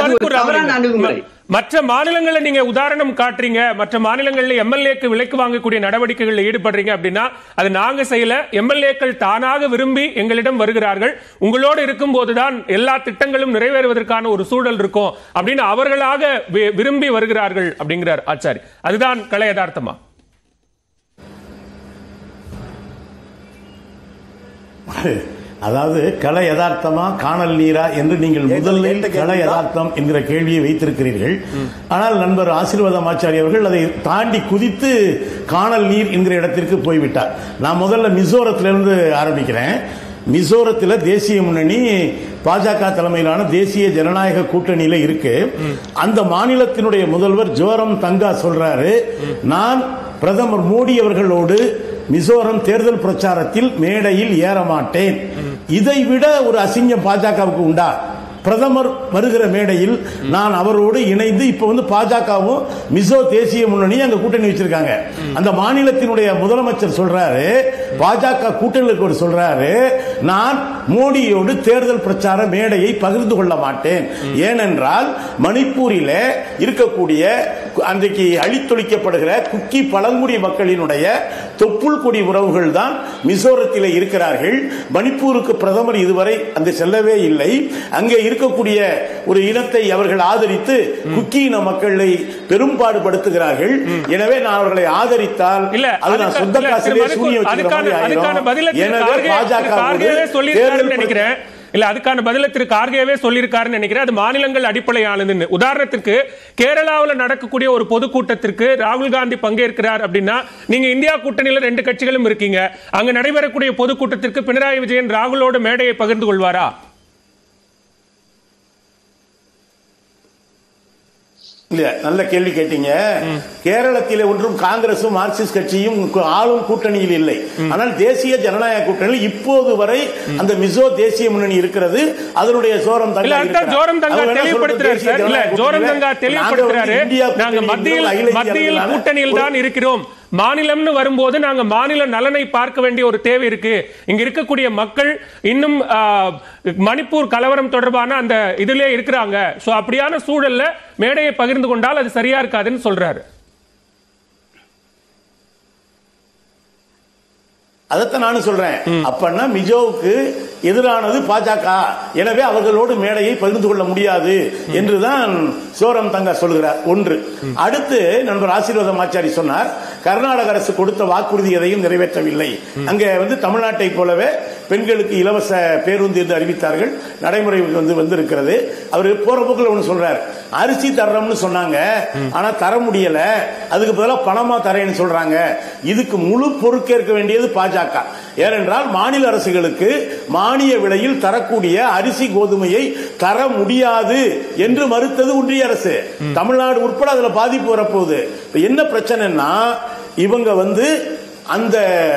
அது அதுக்கு ஒரு ஒரு தவறான ராமலிங்கம். அணுகுமுறை ம- மற்ற மாநிலங்கள்ல நீங்க உதாரணம் காட்டுறீங்க மற்ற மாநிலங்கள்ல எம்எல்ஏக்கு விலைக்கு வாங்கக்கூடிய நடவடிக்கைகளில் ஈடுபடுறீங்க அப்படின்னா அது நாங்க செய்யல எம்எல்ஏக்கள் தானாக விரும்பி எங்களிடம் வருகிறார்கள் உங்களோடு இருக்கும் போதுதான் எல்லா திட்டங்களும் நிறைவேறுவதற்கான ஒரு சூழல் இருக்கும் அப்படின்னு அவர்களாக வி- விரும்பி வருகிறார்கள் அப்படிங்கிறார் ஆச்சாரி அதுதான் கலை யதார்த்தமா அதாவது கலை யதார்த்தமா காணல் நீரா என்று நீங்கள் முதலில் ஏற்ற கேள்வி கலை தான். யதார்த்தம் என்கிற கேள்வியை வைத்திருக்கிறீர்கள் ஆனால் நண்பர் ஆசீர்வாதம் ஆச்சாரி அவர்கள் அதை தாண்டி குதித்து காணல் நீர் என்கிற இடத்திற்கு போய்விட்டார் நான் முதல்ல மிசோரத்திலிருந்து ஆரம்பிக்கிறேன் மிசோரத்தில் தேசிய முன்னணி பாஜக தலைமையிலான தேசிய ஜனநாயக கூட்டணியில இருக்கு அந்த மாநிலத்தினுடைய முதல்வர் ஜோரம் தங்கா சொல்றாரு நான் பிரதமர் மோடி அவர்களோடு மிசோரம் தேர்தல் பிரச்சாரத்தில் மேடையில் ஏற மாட்டேன் இதை விட ஒரு அசிங்கம் பாஜகவுக்கு உண்டா பிரதமர் வருகிற மேடையில் நான் அவரோடு இணைந்து இப்ப வந்து பாஜகவும் மிசோ தேசிய முன்னணி அங்க கூட்டணி வச்சிருக்காங்க அந்த மாநிலத்தினுடைய முதலமைச்சர் சொல்றாரு பாஜக கூட்டணிக்கு சொல்றாரு நான் மோடியோடு தேர்தல் பிரச்சார மேடையை பகிர்ந்து கொள்ள மாட்டேன் ஏனென்றால் மணிப்பூரில இருக்கக்கூடிய அன்றைக்கு அழித்தொழிக்கப்படுகிற குக்கி பழங்குடி மக்களினுடைய தொப்புள் கொடி உறவுகள் தான் மிசோரத்தில் இருக்கிறார்கள் மணிப்பூருக்கு பிரதமர் இதுவரை அந்த செல்லவே இல்லை அங்கே இருக்கக்கூடிய ஒரு இனத்தை அவர்கள் ஆதரித்து குக்கி இன மக்களை பெரும்பாடுபடுத்துகிறார்கள் எனவே நான் அவர்களை ஆதரித்தால் இல்ல அது நான் அதுக்கு- சொந்த இல்ல, காசிலே திரு மதுக்கூர், சூனியம் வச்சுக்கிற அதுக்கான மாதிரி அதுக்கான ஆயிரும். பதில திரு எனவே கார்கே- திரு பாஜக கார்கேவே வோடு சொல்லியிருக்காருன்னு தேர்தல் நினைக்கிறேன் இல்ல அதுக்கான பதில திரு கார்கேவே சொல்லியிருக்காருன்னு நினைக்கிறேன் அது மாநிலங்கள் அடிப்படையானதுன்னு உதாரணத்திற்கு கேரளாவில் நடக்கக்கூடிய ஒரு பொதுக்கூட்டத்திற்கு ராகுல் காந்தி பங்கேற்கிறார் அப்படின்னா நீங்க இந்தியா கூட்டணியில ரெண்டு கட்சிகளும் இருக்கீங்க அங்க நடைபெறக்கூடிய பொதுக்கூட்டத்திற்கு பினராயி விஜயன் ராகுலோடு மேடையை பகிர்ந்து கொள்வாரா இல்ல நல்ல கேள்வி கேட்டீங்க கேரளத்திலே ஒன்றும் காங்கிரசும் மார்க்சிஸ்ட் கட்சியும் கு- ஆளும் கூட்டணியில் இல்லை ஆனால் தேசிய ஜனநாயக கூட்டணியில் இப்போது வரை அந்த மிசோ தேசிய முன்னணி இருக்கிறது அதனுடைய சோரம் இல்ல தங்கா அதுதான் இருக்கிறார். ஜோரம் தங்கா அவங்க என்ன தெளிவுபடுத்துறாரு சொல்றது, சார் இல்ல தேசிய ஜோரம் ஜனநாயக தங்கா கூட்டணியில தெளிவுபடுத்துறாரு நாங்க வந்து இந்தியா நாங்க கூட்டணியில் மத்தியில் அகில இந்திய மத்தியில் அளவிலான கூட்டணியில் ஒரு- தான் இருக்கிறோம் மாநிலம்னு வரும்போது நாங்க மாநில நலனை பார்க்க வேண்டிய ஒரு தேவை இருக்கு இங்க இருக்கக்கூடிய மக்கள் இன்னும் ஆ, மணிப்பூர் கலவரம் தொடர்பான அந்த இதுலயே இருக்கிறாங்க சோ அப்படியான சூழல்ல மேடையை பகிர்ந்து கொண்டால் அது சரியா இருக்காதுன்னு சொல்றாரு அதைத்தான் நானும் சொல்றேன் அப்பன்னா மிஜோவுக்கு எதிரானது பாஜக எனவே அவர்களோடு மேடையை பகிர்ந்து கொள்ள முடியாது என்றுதான் சோரம் தங்கா சொல்கிறார் ஒன்று அடுத்து நண்பர் ஆசீர்வாதம் ஆச்சாரி சொன்னார் கர்நாடக அரசு கொடுத்த வாக்குறுதி எதையும் நிறைவேற்றவில்லை அங்க வந்து தமிழ்நாட்டை போலவே பெண்களுக்கு இலவச பேருந்து என்று அறிவித்தார்கள் நடைமுறை வந்து வந்திருக்கிறது அவர் போற போக்குல ஒன்று சொல்றார் அரிசி தர்றோம்னு சொன்னாங்க ஆனா தர முடியல அதுக்கு பதிலாக பணமா தரேன்னு சொல்றாங்க இதுக்கு முழு பொறுப்பேற்க வேண்டியது பாஜக ஏனென்றால் மாநில அரசுகளுக்கு மானிய விலையில் தரக்கூடிய அரிசி கோதுமையை தர முடியாது என்று மறுத்தது ஒன்றிய அரசு தமிழ்நாடு உட்பட அதுல பாதிப்பு வரப்போகுது இப்ப என்ன பிரச்சனைன்னா இவங்க வந்து அந்த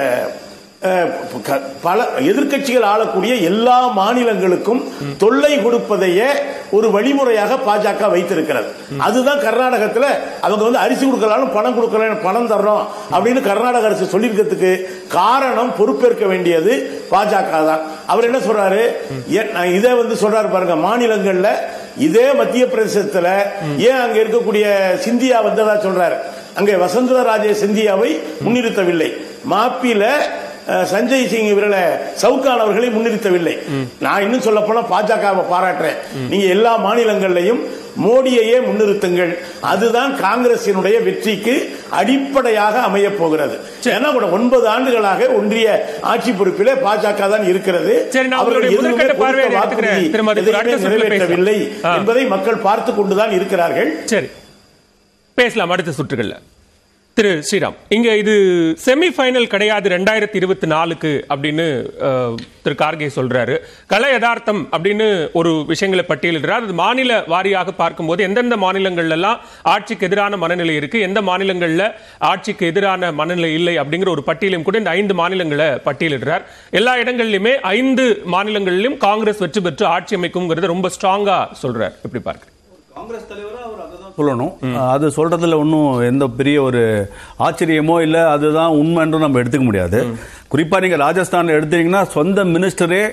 அஹ், க- பல எதிர்க்கட்சிகள் ஆளக்கூடிய எல்லா மாநிலங்களுக்கும் தொல்லை கொடுப்பதையே ஒரு வழிமுறையாக பாஜக வைத்திருக்கிறது அதுதான் கர்நாடகத்தில் அவங்க வந்து அரிசி கொடுக்கலாலும் பணம் கொடுக்கலாம் பணம் தர்றோம் அப்படின்னு கர்நாடக அரசு சொல்லியிருக்கிறதுக்கு காரணம் பொறுப்பேற்க வேண்டியது பாஜக தான் அவர் என்ன சொல்றாரு ஏ- நான் இதை வந்து சொல்றாரு பாருங்க மாநிலங்கள்ல இதே மத்திய பிரதேசத்துல ஏன் அங்க இருக்கக்கூடிய சிந்தியா வந்ததா சொல்றாரு அங்கே வசந்தர ராஜே சிந்தியாவை முன்னிறுத்தவில்லை மாப்பில அஹ், சஞ்சய் சிங் இவர்களை சவுகான் அவர்களை முன்னிறுத்தவில்லை நான் இன்னும் சொல்ல போனா பாஜகவை பாராட்டுறேன் நீங்க எல்லா மாநிலங்கள்லையும் மோடியையே முன்னிறுத்துங்கள் அதுதான் காங்கிரசினுடைய வெற்றிக்கு அடிப்படையாக அமைய போகிறது ஏன்னா கூட ஒன்பது ஆண்டுகளாக ஒன்றிய ஆட்சி பொறுப்பிலே பாஜக தான் இருக்கிறது சரி, நான் அவர்கள் உங்களுடைய எதுவுமே முதற்கட்ட பார்வையை கொடுத்த எடுத்துக்கிறேன். வாக்குறுதி திருமதி எதையுமே அடுத்த சுற்றில் நிறைவேற்றவில்லை பேசலாம். ஆ. என்பதை மக்கள் பார்த்து கொண்டுதான் இருக்கிறார்கள் சரி பேசலாம் அடுத்த சுற்றுகள்ல திரு ஸ்ரீராம் இங்க இது செமி ஃபைனல் கிடையாது ரெண்டாயிரத்தி இருபத்தி நாலுக்கு அப்படின்னு அஹ், திரு கார்கே சொல்றாரு கல யதார்த்தம் அப்படின்னு ஒரு விஷயங்களை பட்டியலிடுறார் அது மாநில வாரியாக பார்க்கும்போது எந்தெந்த மாநிலங்கள்ல எல்லாம் ஆட்சிக்கு எதிரான மனநிலை இருக்கு எந்த மாநிலங்கள்ல ஆட்சிக்கு எதிரான மனநிலை இல்லை அப்படிங்கிற ஒரு பட்டியலையும் கூட இந்த ஐந்து மாநிலங்களை பட்டியலிடுறார் எல்லா இடங்கள்லயுமே ஐந்து மாநிலங்களிலும் காங்கிரஸ் வெற்றி பெற்று ஆட்சி அமைக்கும்ங்கிறத ரொம்ப ஸ்ட்ராங்கா சொல்றார் எப்படி பார்க்க காங்கிரஸ் தலைவரா அவர் அதை தான் சொல்லணும் அது சொல்றதுல ஒன்றும் எந்த பெரிய ஒரு ஆச்சரியமோ இல்லை அதுதான் உண்மைன்றும் நம்ம எடுத்துக்க முடியாது குறிப்பா நீங்க ராஜஸ்தான்ல எடுத்தீங்கன்னா சொந்த மினிஸ்டரே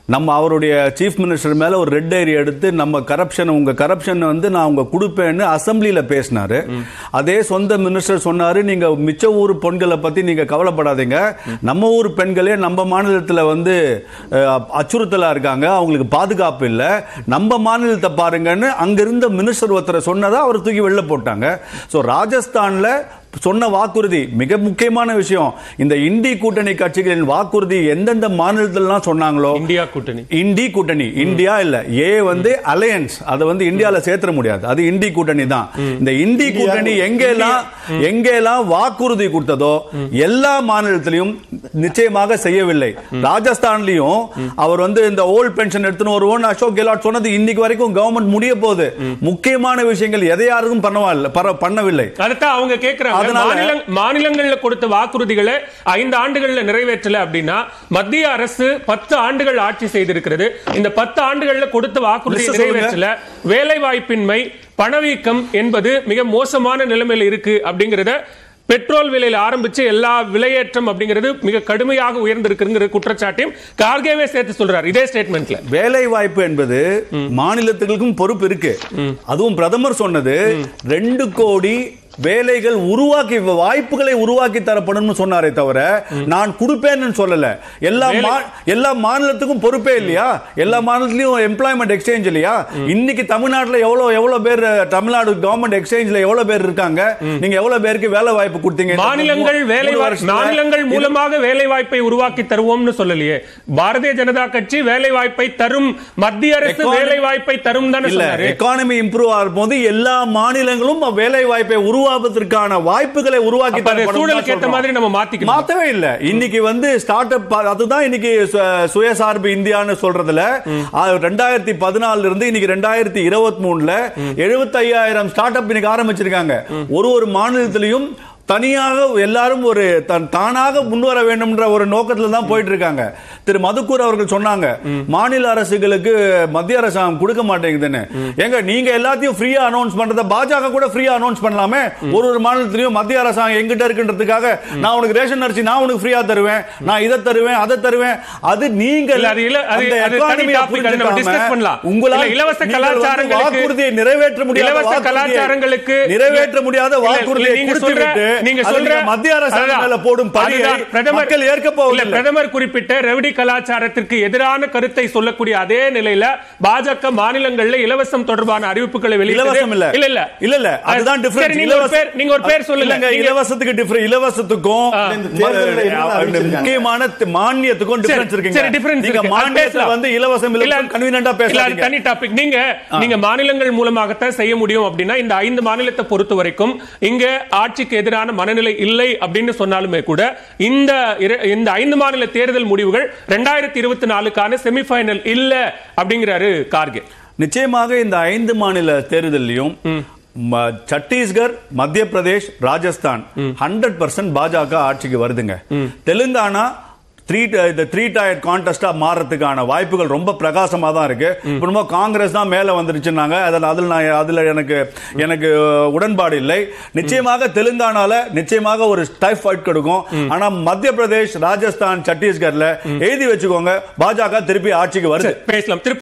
நம்ம அவருடைய சீஃப் மினிஸ்டர் மேல ஒரு ரெட் டைரி எடுத்து நம்ம கரப்ஷன் உங்க கரப்ஷன் வந்து நான் உங்க கொடுப்பேன்னு அசம்பிளில பேசினாரு அதே சொந்த மினிஸ்டர் சொன்னாரு நீங்க மிச்ச ஊர் பெண்களை பத்தி நீங்க கவலைப்படாதீங்க நம்ம ஊர் பெண்களே நம்ம மாநிலத்துல வந்து அஹ், அச்சுறுத்தலா இருக்காங்க அவங்களுக்கு பாதுகாப்பு இல்ல நம்ம மாநிலத்தை பாருங்கன்னு அங்க இருந்த மினிஸ்டர் ஒருத்தரை சொன்னதா அவர் தூக்கி வெளில போட்டாங்க சோ ராஜஸ்தான்ல சொன்ன வாக்குறுதி மிக முக்கியமான விஷயம் இந்த இந்தி கூட்டணி கட்சிகளின் வாக்குறுதி எந்தெந்த மாநிலத்திலாம் சொன்னாங்களோ இந்தியா கூட்டணி இண்டி கூட்டணி இந்தியா இல்ல ஏ வந்து அலையன்ஸ் அதை வந்து இந்தியால சேர்த்துற முடியாது அது இண்டி கூட்டணி தான் இந்த இண்டி கூட்டணி எங்கெல்லாம் எங்கெல்லாம் வாக்குறுதி கொடுத்ததோ எல்லா மாநிலத்திலையும் நிச்சயமாக செய்யவில்லை ராஜஸ்தான்லயும் அவர் வந்து இந்த ஓல்ட் பென்ஷன் எடுத்துன்னு வருவோம் அசோக் கெலாட் சொன்னது இன்னைக்கு வரைக்கும் கவர்மெண்ட் முடிய போகுது முக்கியமான விஷயங்கள் எதை யாருக்கும் பண்ணவா இல்ல பர- பண்ணவில்லை அதைத்தான் அவங்க கேக்குறாங்க அதனால- மாநில மாநிலங்கள்ல கொடுத்த வாக்குறுதிகளை ஐந்து ஆண்டுகள்ல நிறைவேற்றல அப்படின்னா மத்திய அரசு பத்து ஆண்டுகள் ஆட்சி செய்திருக்கிறது இந்த பத்து ஆண்டுகள்ல கொடுத்த வாக்குறுதியை List சொல்லுங்க. நிறைவேற்றல வேலை வாய்ப்பின்மை பணவீக்கம் என்பது மிக மோசமான நிலைமையில இருக்கு அப்படிங்கறத பெட்ரோல் விலையில ஆரம்பிச்சு எல்லா விலையேற்றம் அப்படிங்கிறது மிக கடுமையாக உயர்ந்திருக்குங்கிற குற்றச்சாட்டையும் கார்கேவே சேர்த்து சொல்றாரு இதே ஸ்டேட்மெண்ட்ல வேலை வாய்ப்பு என்பது மாநிலத்துகளுக்கும் பொறுப்பு இருக்கு அதுவும் பிரதமர் சொன்னது ரெண்டு கோடி வேலைகள் உருவாக்கி வாய்ப்புகளை உருவாக்கி தரப்படும்னு சொன்னாரே தவிர நான் கொடுப்பேன்னு சொல்லல எல்லா மா- எல்லா மாநிலத்துக்கும் பொறுப்பே இல்லையா எல்லா மாநிலத்திலயும் எம்ப்ளாய்மெண்ட் எக்ஸ்சேஞ்ச் இல்லையா இன்னைக்கு தமிழ்நாட்டுல எவ்வளவு எவ்வளவு பேர் தமிழ்நாடு கவர்மெண்ட் எக்ஸ்சேஞ்ச்ல எவ்வளவு பேர் இருக்காங்க நீங்க எவ்வளவு பேருக்கு வேலை வாய்ப்பு கொடுத்தீங்க இந்த மாநிலங்கள் மூணு வேலை வாய்- வருஷத்துல? மாநிலங்கள் மூலமாக வேலை வாய்ப்பை உருவாக்கி தருவோம்னு சொல்லலையே பாரதிய ஜனதா கட்சி வேலை வாய்ப்பை தரும் மத்திய அரசு Economy- வேலை வாய்ப்பை தரும் தானே இல்ல சொன்னாரு எக்கானமி இம்ப்ரூவ் ஆகும் போது எல்லா மாநிலங்களும் வேலை வாய்ப்பை உருவாக்குவதற்கான வாய்ப்புகளை உருவாக்கி அப்ப அதை தரப்படும் சூழலுக்கு தான் ஏத்த சொல்றோம். மாதிரி நம்ம மாத்திக்கணும். மாத்தவே இல்ல இன்னைக்கு வந்து ஸ்டார்ட் அப் அதுதான் இன்னைக்கு சு- சுயசார்பு இந்தியான்னு சொல்றதுல ரெண்டாயிரத்தி பதினாலுல இருந்து இன்னைக்கு ரெண்டாயிரத்தி இருபத்தி மூணுல எழுபத்தி ஐயாயிரம் ஸ்டார்ட் அப் இன்னைக்கு ஆரம்பிச்சிருக்காங்க ஒரு ஒரு மாநிலத்திலையும் தனியாக எல்லாரும் ஒரு தன் தானாக முன்வர வேண்டும்ன்ற ஒரு நோக்கத்துல தான் போயிட்டு இருக்காங்க திரு மதுக்கூர் அவர்கள் சொன்னாங்க மாநில அரசுகளுக்கு மத்திய அரசாங்கம் கொடுக்க மாட்டேங்குதுன்னு ஏங்க நீங்க எல்லாத்தையும் ஃப்ரீயா அனௌன்ஸ் பண்றத பாஜக கூட ஃப்ரீயா அனௌன்ஸ் பண்ணலாமே ஒரு ஒரு மாநிலத்திலையும் மத்திய அரசாங்கம் எங்கிட்ட இருக்குன்றதுக்காக நான் உனக்கு ரேஷன் அரிசி நான் உனக்கு ஃப்ரீயா தருவேன் நான் இதை தருவேன் அதை தருவேன் அது நீங்க இல்ல, அது இல்ல- அது- அந்த அது தனி economy-ய topic, அதை நம்ம புரிஞ்சுக்காம discuss பண்ணலாம். உங்களால் இல்ல, இலவச நீங்கள் வந்து கலாச்சாரங்களுக்கு- வாக்குறுதியை நிறைவேற்ற முடியாத இலவச வாக்குறுதியை கலாச்சாரங்களுக்கு நிறைவேற்ற முடியாத இல்ல, வாக்குறுதியை நீங்க கொடுத்து சொல்ற- விட்டு நீங்க அதை சொல்ற நீங்க மத்திய அரசாங்கம் அதுதான், மேல போடும் பழியை அதுதான் பிரதமர் மக்கள் ஏற்க இல்ல, போவதில்லை பிரதமர் குறிப்பிட்ட ரெவடி கலாச்சாரத்திற்கு எதிரான கருத்தை சொல்லக்கூடிய அதே நிலையில பாஜக மாநிலங்கள்ல இலவசம் தொடர்பான அறிவிப்புகளை வெளியிட்டது இலவசம் இல்ல இல்ல இல்ல இல்ல இல்ல அதுதான் சரி, டிஃபரன்ஸ் நீங்க ஒரு பேர் நீங்க ஒரு பேர் சொல்லுங்க இல்லங்க நீங்க- இலவசத்துக்கு டிஃபரன் இலவசத்துக்கும் இந்த தேர்தல்ல என்ன ம- அறிவிச்சிருக்காங்க? முக்கியமான தி- மானியத்துக்கும் சரி, டிஃபரன்ஸ் இருக்குங்க சரி, difference நீங்க இருக்கு. அது மானியத்துல பேசலாம். வந்து இலவசம் இல்ல, இல்ல கன்வீனியன்ட்டா இல்ல, அது பேசாதீங்க தனி டாபிக் நீங்க நீங்க மாநிலங்கள் மூலமாகத்தான் செய்ய முடியும் அப்படின்னா இந்த ஐந்து மாநிலத்தை பொறுத்த வரைக்கும் இங்க ஆட்சிக்கு எதிரான மனநிலை இல்லை அப்படின்னு சொன்னாலுமே கூட இந்த இர- இந்த ஐந்து மாநில தேர்தல் முடிவுகள் ரெண்டாயிரத்தி இருபத்தி நாலுக்கான செமிஃபைனல் இல்ல அப்படிங்கிறாரு கார்கே நிச்சயமாக இந்த ஐந்து மாநில தேர்தலையும் ம- சத்தீஸ்கர் மத்திய பிரதேஷ் ராஜஸ்தான் ஹண்ட்ரட் பர்சன்ட் பாஜக ஆட்சிக்கு வருதுங்க தெலுங்கானா த்ரீ இந்த த்ரீ டயர் கான்டெஸ்டா மாறதுக்கான வாய்ப்புகள் ரொம்ப பிரகாசமா தான் இருக்கு இப்ப ரொம்ப காங்கிரஸ் தான் மேல வந்துருச்சுன்னாங்க அதில் அதில் நான் அதுல எனக்கு எனக்கு உடன்பாடு இல்லை நிச்சயமாக தெலுங்கானால நிச்சயமாக ஒரு டைப் ஃபைட் கொடுக்கும் ஆனா மத்திய பிரதேஷ் ராஜஸ்தான் சத்தீஸ்கர்ல எழுதி வச்சுக்கோங்க பாஜக திருப்பி ஆட்சிக்கு வருது பேசலாம் திருப்பி